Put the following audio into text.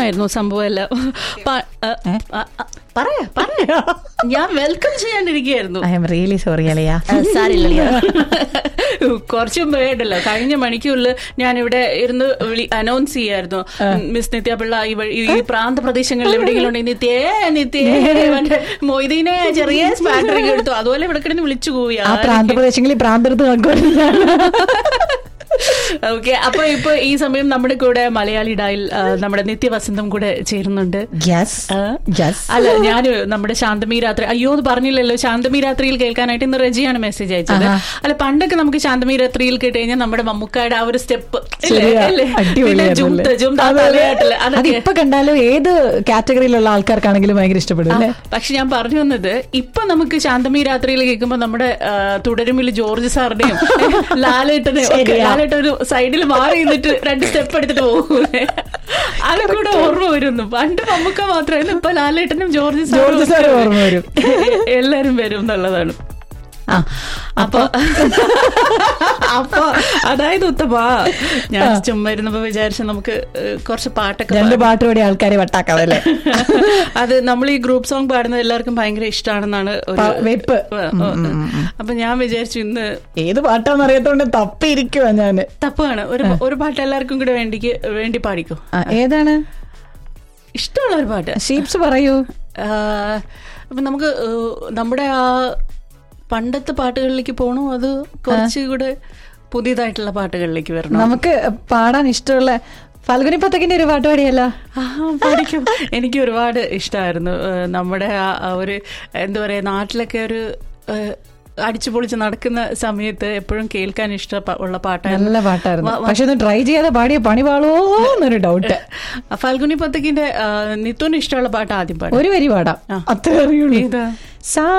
ആയിരുന്നു സംഭവം എല്ലാം പ- ആ, ആ, ആ, പറയാ പറയാ ഞാൻ വെൽക്കം ചെയ്യാണ്ടിരിക്കുകയായിരുന്നു ഐ എം റിയലി സോറി അളിയ സാരില്ല കുറച്ച് വേണ്ടല്ലോ കഴിഞ്ഞ മണിക്കൂറിൽ ഞാൻ ഇവിടെ ഇരുന്ന് വിളി അനൗൺസ് ചെയ്യായിരുന്നു മിസ് നിത്യപിള്ള ഈ വഴി- ഈ പ്രാന്ത പ്രദേശങ്ങളിൽ എവിടെയെങ്കിലും ഉണ്ടെങ്കിൽ നിത്യേ നിത്യേ മറ്റേ മൊയ്തീനെ ചെറിയ സ്പാറ്ററിങ് എടുത്തു അതുപോലെ ഇവിടെ കിടന്ന് വിളിച്ചു പോയി ആ പ്രാന്തപ്രദേശങ്ങളിൽ പ്രാന്തെടുത്ത് നോക്കുവാ ഓക്കെ അപ്പൊ ഇപ്പൊ ഈ സമയം നമ്മുടെ കൂടെ മലയാളി ഡായിൽ ആ, നമ്മുടെ നിത്യവസന്തം കൂടെ ചേരുന്നുണ്ട് യെസ് ആ? യെസ് അല്ല ഞാൻ നമ്മുടെ ശാന്തമി രാത്രി അയ്യോ എന്ന് പറഞ്ഞില്ലല്ലോ ശാന്തമി രാത്രിയിൽ കേൾക്കാനായിട്ട് ഇന്ന് റജിയാണ് മെസ്സേജ് അയച്ചത് അല്ല പണ്ടൊക്കെ നമുക്ക് ശാന്തമി രാത്രിയിൽ കേട്ട് കഴിഞ്ഞാൽ നമ്മുടെ മമ്മൂക്കായുടെ ആ ഒരു സ്റ്റെപ്പ് അടിപൊളിയായിരുന്നു അല്ലേ? അത് ഇപ്പൊ കണ്ടാലും ഏത് കാറ്റഗറിയിലുള്ള ആൾക്കാർക്കാണെങ്കിലും ഭയങ്കര ഇഷ്ടപ്പെടും അല്ലേ പക്ഷെ ഞാൻ പറഞ്ഞു വന്നത് ഇപ്പൊ നമുക്ക് ശാന്തമി രാത്രിയിൽ കേൾക്കുമ്പോ നമ്മുടെ ആ, തുടരുമില് ജോർജ് സാറിന്റെയും ലാലേട്ടനെയും ഒക്കെ ശരിയാ. ലാലേട്ടൻ ഒരു സൈഡിൽ മാറി നിന്നിട്ട് രണ്ട് സ്റ്റെപ്പ് എടുത്തിട്ട് പോകുമേ അത് കൂടെ ഓർമ്മ വരുന്നു പണ്ട് നമുക്ക് മാത്രമായിരുന്നു ഇപ്പൊ ലാലേട്ടനും ജോർജ് ജോർജ് സാറും സാറ് ഓർമ്മ വരും. എല്ലാരും വരും എന്നുള്ളതാണ് ആ അപ്പൊ അപ്പൊ അതായത് ഉത്തമാ ഞാൻ ചുമ്മാ ഇരുന്നപ്പോ വിചാരിച്ചു നമുക്ക് ഏഹ്, കുറച്ച് പാട്ടൊക്കെ രണ്ട് പാടാം. പാട്ട് പാടി ആൾക്കാരെ വട്ടാക്കാം അല്ലേ അത് നമ്മൾ ഈ ഗ്രൂപ്പ് സോങ് പാടുന്നത് എല്ലാവർക്കും ഭയങ്കര ഇഷ്ടമാണെന്നാണ് ഒരു പ- വെപ്പ്. ഏഹ്, ഏഹ്, അപ്പൊ ഞാൻ വിചാരിച്ചു ഇന്ന് ഏത് പാട്ടാന്ന് അറിയാത്തോണ്ട് തപ്പിയിരിക്കുവാ ഞാന് തപ്പാണ് ഒരു ഒരു പാട്ട് എല്ലാവർക്കും കൂടെ വേണ്ടിക്ക് വേണ്ടി പാടിക്കോ ആ, ഏതാണ് ഇഷ്ടമുള്ള ഒരു പാട്ട് ഷീപ്സ് പറയൂ ആഹ്, അപ്പൊ നമുക്ക് ഏഹ്, നമ്മുടെ ആ പണ്ടത്തെ പാട്ടുകളിലേക്ക് പോകണോ അത് കുറച്ചുകൂടെ പുതിയതായിട്ടുള്ള പാട്ടുകളിലേക്ക് വരണം നമുക്ക് പാടാൻ ഇഷ്ടമുള്ള ഫൽഗുനി പത്തക്കിന്റെ ഒരു പാട്ട് പാടിയല്ലോ ആ, പഠിക്കും എനിക്ക് ഒരുപാട് ഇഷ്ടമായിരുന്നു ഏഹ് നമ്മുടെ ആ ആ ഒരു എന്താ പറയാ നാട്ടിലൊക്കെ ഒരു ഏഹ്, അടിച്ചു പൊളിച്ച് നടക്കുന്ന സമയത്ത് എപ്പോഴും കേൾക്കാൻ ഇഷ്ട ഉള്ള പാട്ടായിരുന്നു നല്ല പാട്ടായിരുന്നു പക്ഷെ ഒന്ന് ട്രൈ ചെയ്യാതെ പാടിയ പണി പാളുവോ എന്നൊരു ഡൗട്ട് ഫൽഗുനി പത്തക്കിന്റെ നിത്തോന് ഇഷ്ടമുള്ള പാട്ട് ആദ്യം പാടും ഒരു വരി പാടാം ആ. അത്രേ അറിയുള്ളൂ ഏതാ സാ